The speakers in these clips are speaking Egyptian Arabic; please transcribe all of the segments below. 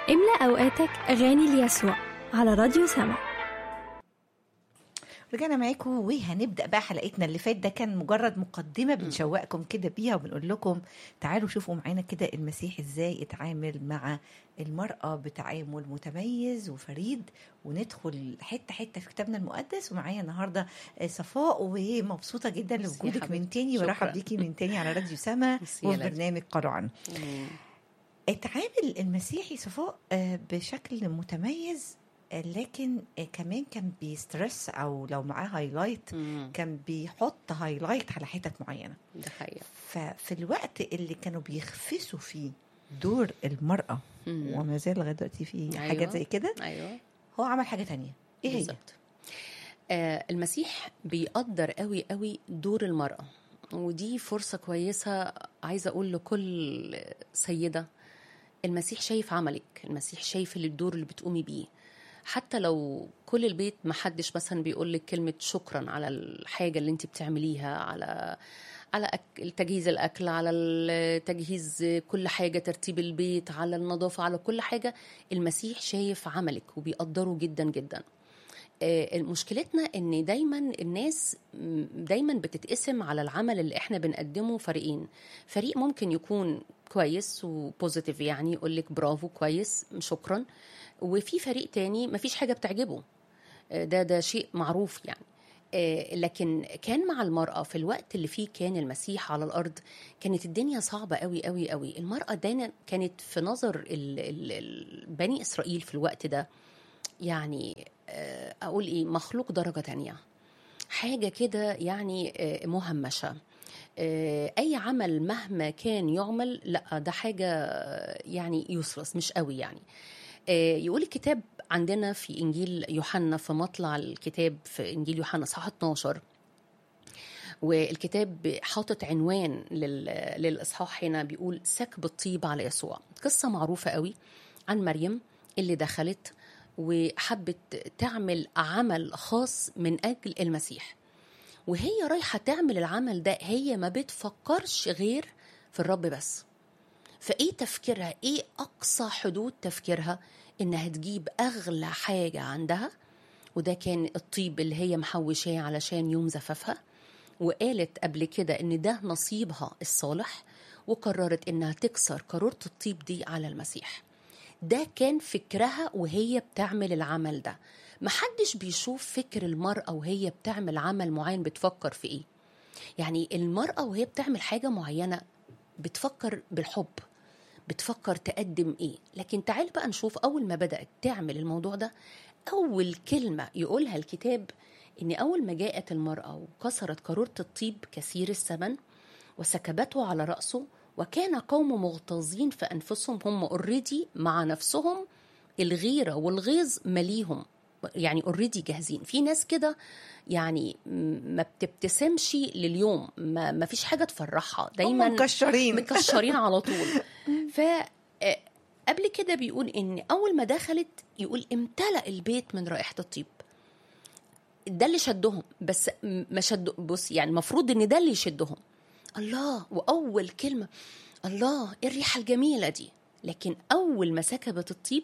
املأ أوقاتك أغاني ليسوع على راديو سما رجعنا معاكم وهنبدا بقى حلقتنا اللي فات ده كان مجرد مقدمه بنشوقكم كده بيها وبنقول لكم تعالوا شوفوا معانا كده المسيح ازاي اتعامل مع المراه بتعامل متميز وفريد وندخل حته حته في كتابنا المقدس ومعايا النهارده صفاء ومبسوطه جدا ميرسي يا لوجودك من حبيبتي. تاني ورحب شكراً. بيكي من تاني على راديو سما ميرسي يا وفي لدى. برنامج قرعا مم. اتعامل المسيحي صفاء آه، بشكل متميز آه، لكن آه، كمان كان بيسترس او لو معاه هايلايت مم. كان بيحط هايلايت على حتت معينه ده حقيقة ففي الوقت اللي كانوا بيخفسوا فيه دور المرأة مم. وما زال لغاية دلوقتي في أيوة. حاجات زي كده ايوه هو عمل حاجة تانية ايه هي؟ بالظبط آه المسيح بيقدر قوي قوي دور المرأة ودي فرصة كويسة عايزة أقول لكل سيدة المسيح شايف عملك المسيح شايف اللي الدور اللي بتقومي بيه حتى لو كل البيت ما حدش مثلا بيقول لك كلمة شكرا على الحاجة اللي انت بتعمليها على على أك... تجهيز الأكل على ال- تجهيز كل حاجة ترتيب البيت على النظافة على كل حاجة المسيح شايف عملك وبيقدره جدا جدا آه، مشكلتنا ان دايما الناس م، دايما بتتقسم على العمل اللي احنا بنقدمه فريقين فريق ممكن يكون كويس وبوزيتيف يعني يقول لك برافو كويس شكرا وفي فريق تاني مفيش حاجه بتعجبه آه، ده ده شيء معروف يعني آه، لكن كان مع المرأة في الوقت اللي فيه كان المسيح على الأرض كانت الدنيا صعبة قوي قوي قوي المرأة دايما كانت في نظر ال ال ال بني إسرائيل في الوقت ده يعني آه، أقول إيه مخلوق درجة تانية حاجة كده يعني آه، مهمشة آه، أي عمل مهما كان يعمل لا ده حاجة آه، يعني يوسلس مش قوي يعني آه، يقول الكتاب عندنا في إنجيل يوحنا في مطلع الكتاب في إنجيل يوحنا صح 12 والكتاب حاطط عنوان لل- للإصحاح هنا بيقول سكب الطيب على يسوع قصة معروفة قوي عن مريم اللي دخلت وحبت تعمل عمل خاص من أجل المسيح وهي رايحة تعمل العمل ده هي ما بتفكرش غير في الرب بس فايه تفكيرها ايه اقصى حدود تفكيرها انها تجيب اغلى حاجه عندها وده كان الطيب اللي هي محوشاه علشان يوم زفافها وقالت قبل كده ان ده نصيبها الصالح وقررت انها تكسر قارورة الطيب دي على المسيح ده كان فكرها وهي بتعمل العمل ده محدش بيشوف فكر المرأة وهي بتعمل عمل معين بتفكر في ايه يعني المرأة وهي بتعمل حاجة معينة بتفكر بالحب بتفكر تقدم ايه لكن تعال بقى نشوف اول ما بدأت تعمل الموضوع ده اول كلمة يقولها الكتاب ان اول ما جاءت المرأة وكسرت قارورة الطيب كثير الثمن وسكبته على رأسه وكان قوم مغتاظين في انفسهم هم اوريدي مع نفسهم الغيرة والغيظ مليهم يعني اوريدي جاهزين في ناس كده يعني م- ما بتبتسمش لليوم ما, ما فيش حاجة تفرحها دايما هم مكشرين مكشرين على طول ف آه، قبل كده بيقول ان اول ما دخلت يقول امتلأ البيت من رائحة الطيب ده اللي شدهم بس م- ما شد بص يعني المفروض ان ده اللي يشدهم الله واول كلمة الله ايه الريحة الجميلة دي لكن اول ما سكبت الطيب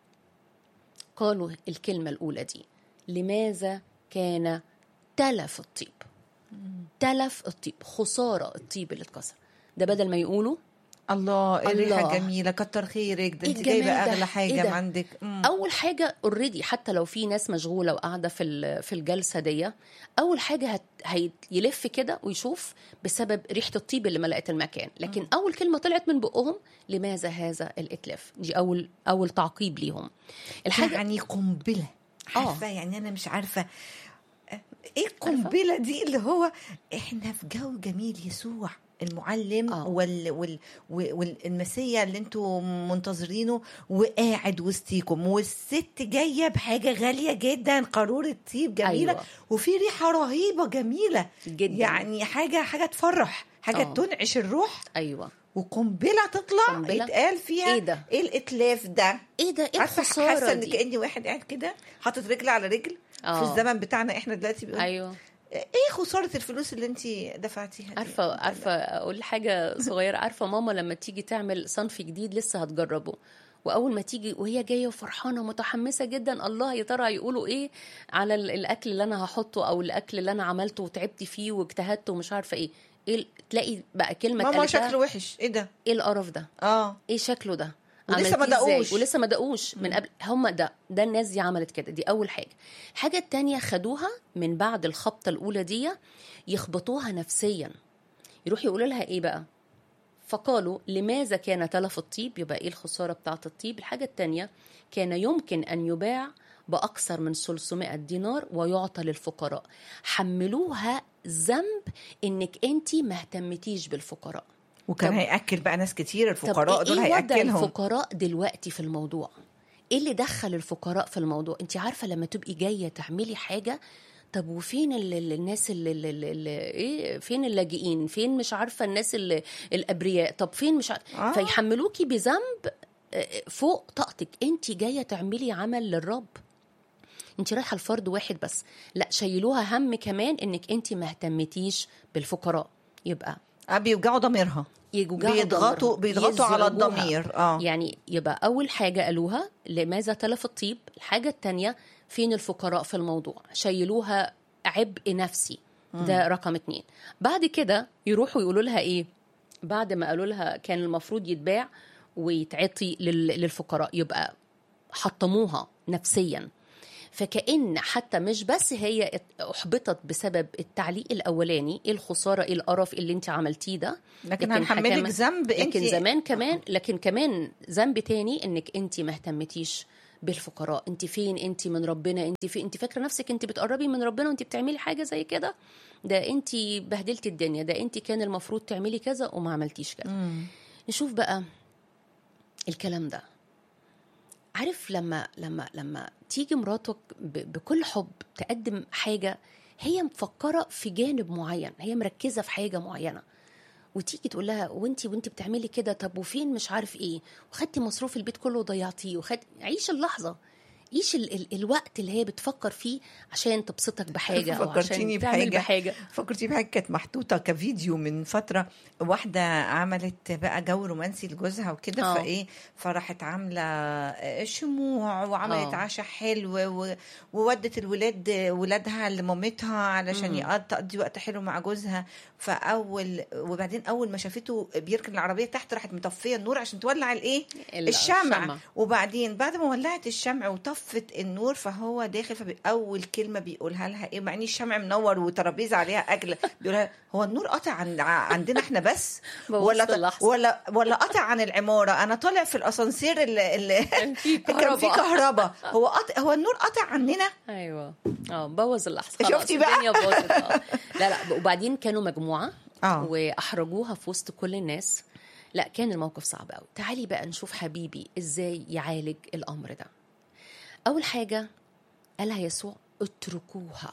قالوا الكلمة الأولى دي لماذا كان تلف الطيب تلف الطيب خسارة الطيب اللي اتكسر ده بدل ما يقولوا الله إيه الريحة الله. جميلة كتر خيرك ده إيه انت الجمال جايبة ده؟ اغلى حاجة إيه ده؟ عندك مم. اول حاجه اوريدي حتى لو في ناس مشغوله وقاعده في ال- في الجلسه دي اول حاجه هت هي- يلف كده ويشوف بسبب ريحه الطيب اللي ملأت المكان لكن اول كلمه طلعت من بقهم لماذا هذا الاتلاف دي اول اول تعقيب ليهم الحاجه يعني قنبلة آه. عارفة يعني انا مش عارفة آه، ايه القنبلة دي اللي هو احنا في جو جميل يسوع المعلم آه. وال وال والمسيا اللي انتوا منتظرينه وقاعد وسطيكم والست جايه بحاجه غاليه جدا قاروره طيب جميله أيوة. وفي ريحه رهيبه جميله جدا يعني حاجه حاجه تفرح حاجه آه. تنعش الروح ايوه وقنبله تطلع قنبلة؟ يتقال فيها إيه ده؟ ايه الاتلاف ده ايه ده ايه عارفه الخساره حاسه ان دي كاني واحد قاعد كده حاطط رجل على رجل في آه. الزمن بتاعنا احنا دلوقتي بيقول ايوه ايه خساره الفلوس اللي انت دفعتيها دي؟ عارفه عارفه اقول حاجه صغيره عارفه ماما لما تيجي تعمل صنف جديد لسه هتجربه واول ما تيجي وهي جايه وفرحانه ومتحمسه جدا الله يا ترى هيقولوا ايه على ال- الاكل اللي انا هحطه او الاكل اللي انا عملته وتعبت فيه واجتهدت ومش عارفه ايه ايه ال- تلاقي بقى كلمه ماما اتقالتها، شكله وحش ايه ده ايه القرف ده اه ايه شكله ده ولسه ما عملتيه إزاي؟ دقوش. ولسه ما دقوش من قبل هم ده ده الناس دي عملت كده دي اول حاجه الحاجه التانية خدوها من بعد الخبطه الاولى دي يخبطوها نفسيا يروح يقولوا لها ايه بقى فقالوا لماذا كان تلف الطيب يبقى ايه الخساره بتاعه الطيب الحاجه التانية كان يمكن ان يباع باكثر من 300 دينار ويعطى للفقراء حملوها ذنب انك انت ما اهتمتيش بالفقراء وكان طب- هياكل بقى ناس كتير طب الفقراء دول ايه وضع هياكلهم الفقراء دلوقتي في الموضوع ايه اللي دخل الفقراء في الموضوع انت عارفه لما تبقي جايه تعملي حاجه طب وفين ال ال الناس اللي, اللي, اللي ايه فين اللاجئين فين مش عارفه الناس اللي الابرياء طب فين مش عارفه آه. آه. فيحملوكي بذنب آه، فوق طاقتك انت جايه تعملي عمل للرب انت رايحه لفرد واحد بس لا شيلوها هم كمان انك انت ما اهتمتيش بالفقراء يبقى اه بيوجعوا ضميرها يوجعوا بيضغطوا ضميرها، بيضغطوا على يزعجوها. الضمير اه يعني يبقى أول حاجة قالوها لماذا تلف الطيب الحاجة التانية فين الفقراء في الموضوع شيلوها عبء نفسي ده رقم اتنين بعد كده يروحوا يقولوا لها ايه بعد ما قالوا لها كان المفروض يتباع ويتعطي لل- للفقراء يبقى حطموها نفسيا فكأن حتى مش بس هي احبطت بسبب التعليق الاولاني ايه الخساره ايه القرف اللي انت عملتيه ده لكن هنحملك حكام- ذنب انت لكن زمان كمان لكن كمان ذنب تاني انك انت ما اهتمتيش بالفقراء انت فين انت من ربنا انت في انت فاكره نفسك انت بتقربي من ربنا وانت بتعملي حاجه زي كده ده انت بهدلتي الدنيا ده انت كان المفروض تعملي كذا وما عملتيش كذا مم. نشوف بقى الكلام ده عارف لما لما لما تيجي مراتك ب- بكل حب تقدم حاجه هي مفكره في جانب معين هي مركزه في حاجه معينه وتيجي تقول لها وانتي وانتي بتعملي كده طب وفين مش عارف ايه وخدتي مصروف البيت كله وضيعتيه وخد عيش اللحظه عيش ال... ال... الوقت اللي هي بتفكر فيه عشان تبسطك بحاجه او فكرتيني عشان تعمل بحاجة. بحاجه فكرتي بحاجه كانت محطوطه كفيديو من فتره واحده عملت بقى جو رومانسي لجوزها وكده آه. فايه فراحت عامله شموع وعملت آه. عشاء حلو و- وودت الولاد ولادها لمامتها علشان مم. يقض- تقضي وقت حلو مع جوزها فاول وبعدين اول ما شافته بيركن العربيه تحت راحت مطفيه النور عشان تولع الايه ال- الشمع وبعدين بعد ما ولعت الشمع وطفت النور فهو داخل فاول كلمه بيقولها لها ايه مع ان الشمع منور وترابيزه عليها اكل بيقولها هو النور قطع عن ع- عندنا احنا بس ولا بوظت اللحظة. ولا ولا قطع عن العماره انا طالع في الاسانسير اللي, اللي كان في كان في كهرباء كهرباء هو قطع هو النور قطع عننا ايوه اه بوظ اللحظه شفتي خلاص، بقى؟ الدنيا باظت آه. لا لا وبعدين كانوا مجموعه اه واحرجوها في وسط كل الناس لا كان الموقف صعب قوي تعالي بقى نشوف حبيبي ازاي يعالج الامر ده اول حاجه قالها يسوع اتركوها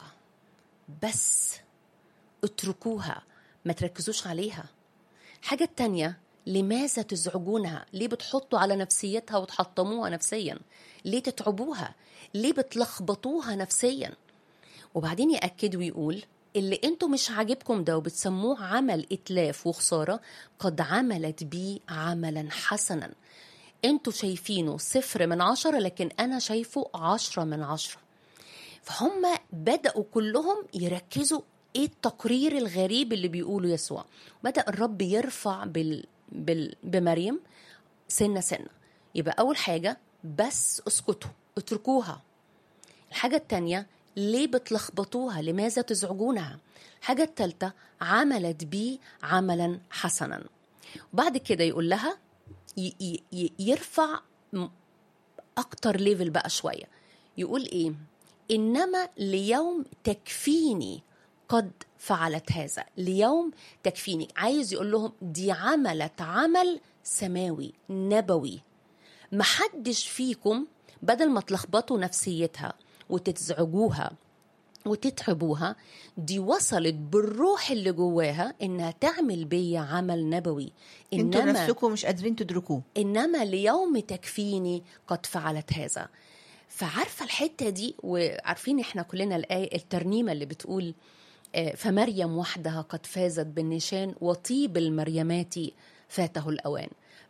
بس اتركوها ما تركزوش عليها الحاجة التانية لماذا تزعجونها ليه بتحطوا على نفسيتها وتحطموها نفسيا ليه تتعبوها ليه بتلخبطوها نفسيا وبعدين يأكد ويقول اللي انتوا مش عاجبكم ده وبتسموه عمل اتلاف وخسارة قد عملت بيه عملا حسنا انتوا شايفينه صفر من عشرة لكن انا شايفه عشرة من عشرة فهم بدأوا كلهم يركزوا ايه التقرير الغريب اللي بيقوله يسوع بدأ الرب يرفع بال... بال... بمريم سنة سنة يبقى أول حاجة بس اسكتوا اتركوها الحاجة التانية ليه بتلخبطوها لماذا تزعجونها الحاجة التالتة عملت بي عملا حسنا وبعد كده يقول لها ي- ي- ي- يرفع م- أكتر ليفل بقى شوية يقول إيه إنما ليوم تكفيني قد فعلت هذا ليوم تكفيني عايز يقول لهم دي عملت عمل سماوي نبوي محدش فيكم بدل ما تلخبطوا نفسيتها وتتزعجوها وتتعبوها دي وصلت بالروح اللي جواها انها تعمل بيا عمل نبوي انتوا انما نفسكم مش قادرين تدركوه انما ليوم تكفيني قد فعلت هذا فعارفه الحته دي وعارفين احنا كلنا الايه الترنيمه اللي بتقول آه، فمريم وحدها قد فازت بالنشان وطيب المريمات فاته الاوان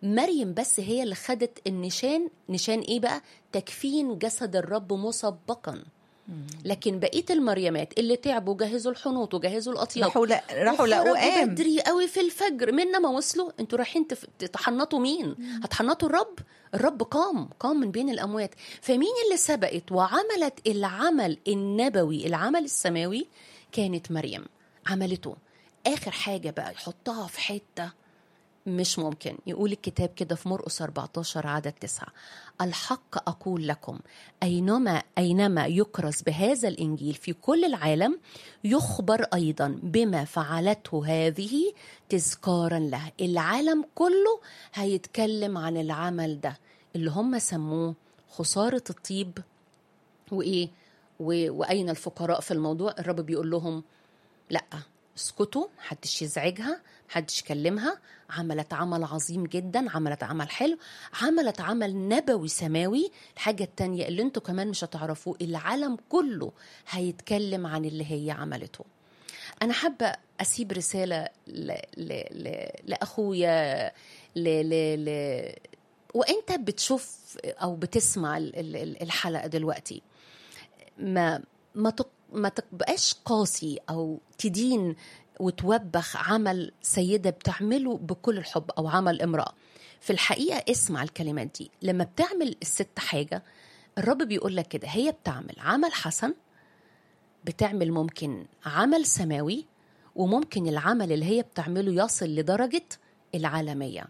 مريم بس هي اللي خدت النشان نشان ايه بقى تكفين جسد الرب مسبقا لكن بقيه المريمات اللي تعبوا جهزوا الحنوط وجهزوا الاطياب راحوا لا راحوا لقوا وخرجوا قام بدري قوي في الفجر من ما وصلوا انتوا رايحين تف- تتحنطوا مين هتحنطوا الرب الرب قام قام من بين الاموات فمين اللي سبقت وعملت العمل النبوي العمل السماوي كانت مريم عملته اخر حاجه بقى يحطها في حته مش ممكن يقول الكتاب كده في مرقس 14 عدد تسعة الحق أقول لكم أينما أينما يكرز بهذا الإنجيل في كل العالم يخبر أيضا بما فعلته هذه تذكارا له العالم كله هيتكلم عن العمل ده اللي هم سموه خسارة الطيب وإيه و- وأين الفقراء في الموضوع الرب بيقول لهم لا اسكتوا محدش يزعجها محدش يكلمها عملت عمل عظيم جدا عملت عمل حلو عملت عمل نبوي سماوي الحاجة التانية اللي انتوا كمان مش هتعرفوه العالم كله هيتكلم عن اللي هي عملته أنا حابة أسيب رسالة ل... ل... ل... لأخويا ل... ل... ل... وأنت بتشوف أو بتسمع ال- ال- الحلقة دلوقتي ما ما تق... ما تبقاش قاسي او تدين وتوبخ عمل سيده بتعمله بكل الحب او عمل امراه في الحقيقه اسمع الكلمات دي لما بتعمل الست حاجه الرب بيقول لك كده هي بتعمل عمل حسن بتعمل ممكن عمل سماوي وممكن العمل اللي هي بتعمله يصل لدرجه العالميه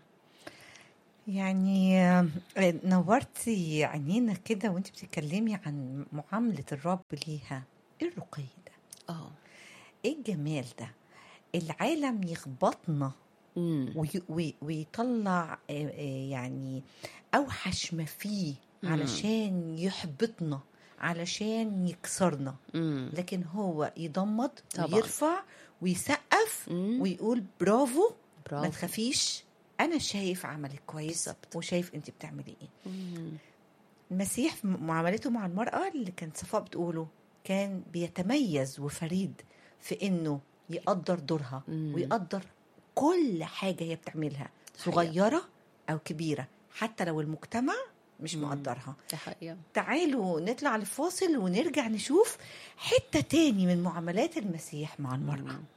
يعني آه، نورتي عينينا كده وانت بتتكلمي عن معاملة الرب ليها ايه الرقي ده اه ايه الجمال ده العالم يخبطنا امم وي وي ويطلع آه، آه، يعني اوحش ما فيه مم. علشان يحبطنا علشان يكسرنا امم لكن هو يضمد طبعاً. ويرفع ويسقف مم. ويقول برافو ما برافو تخافيش انا شايف عملك كويس بالظبط. وشايف انت بتعملي ايه مم. المسيح في معاملته مع المرأة اللي كانت صفاء بتقوله كان بيتميز وفريد في انه يقدر دورها مم. ويقدر كل حاجة هي بتعملها حقيقة. صغيرة أو كبيرة حتى لو المجتمع مش مم. مقدرها ده حقيقه تعالوا نطلع لفاصل ونرجع نشوف حتة تاني من معاملات المسيح مع المرأة مم.